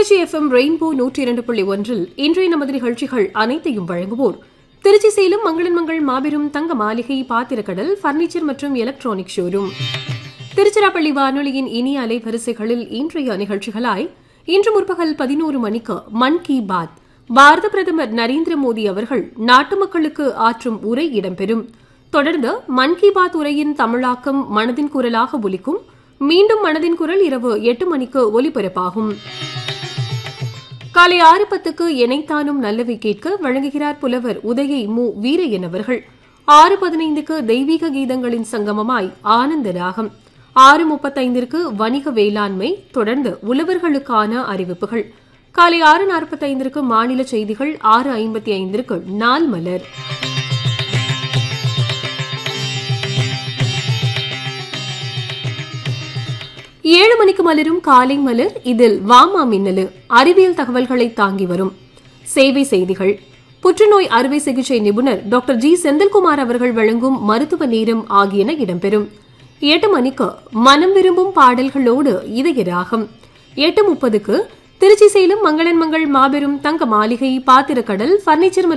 Trichy FM rainbow நூற்றி இரண்டு புள்ளி ஒன்றில் இன்றைய நமது நிகழ்ச்சிகள் அனைத்தையும் வழங்குவோர் திருச்சி சேலம் மங்களன் மங்கள் மாபெரும் தங்க மாளிகை பாத்திரக்கடல் பர்னிச்சர் மற்றும் எலக்ட்ரானிக் ஷோரூம் திருச்சிராப்பள்ளி வானொலியின் இனிய அலைவரிசைகளில் இன்றைய நிகழ்ச்சிகளாய் இன்று முற்பகல் பதினோரு மணிக்கு மன் கி பாத் பாரத பிரதமர் நரேந்திர மோடி அவர்கள் நாட்டு மக்களுக்கு ஆற்றும் உரை இடம்பெறும் தொடர்ந்து மன் கி பாத் உரையின் தமிழாக்கம் மனதின் குரலாக ஒலிக்கும் மீண்டும் மனதின் குரல் இரவு எட்டு மணிக்கு ஒலிபரப்பாகும் காலை ஆறு பத்துக்கு எனைத்தானும் நல்லவை கேட்க வழங்குகிறார் புலவர் உதயை மு வீரையன் அவர்கள் ஆறு பதினைந்துக்கு தெய்வீக கீதங்களின் சங்கமமாய் ஆனந்த ராகம் ஆறு முப்பத்தைந்திற்கு வணிக வேளாண்மை தொடர்ந்து உழவர்களுக்கான அறிவிப்புகள் காலை ஆறு நாற்பத்தைந்திற்கு மாநில செய்திகள் ஆறு ஐம்பத்தி ஐந்திற்கு நாள் மலர் ஏழு மணிக்கு மலரும் காலை மலர் இதில் வாமா மின்னலு அறிவியல் தகவல்களை தாங்கி வரும் சேவை செய்திகள் புற்றுநோய் அறுவை சிகிச்சை நிபுணர் டாக்டர் ஜி செந்தில்குமார் அவர்கள் வழங்கும் மருத்துவ நேரம் ஆகியன இடம்பெறும் எட்டு மணிக்கு மனம் விரும்பும் பாடல்களோடு இதய ராகம் எட்டு முப்பதுக்கு திருச்சி சேலம் மங்களன் மங்கள் மாபெரும் தங்க மாளிகை பாத்திரக்கடல் பர்னிச்சர்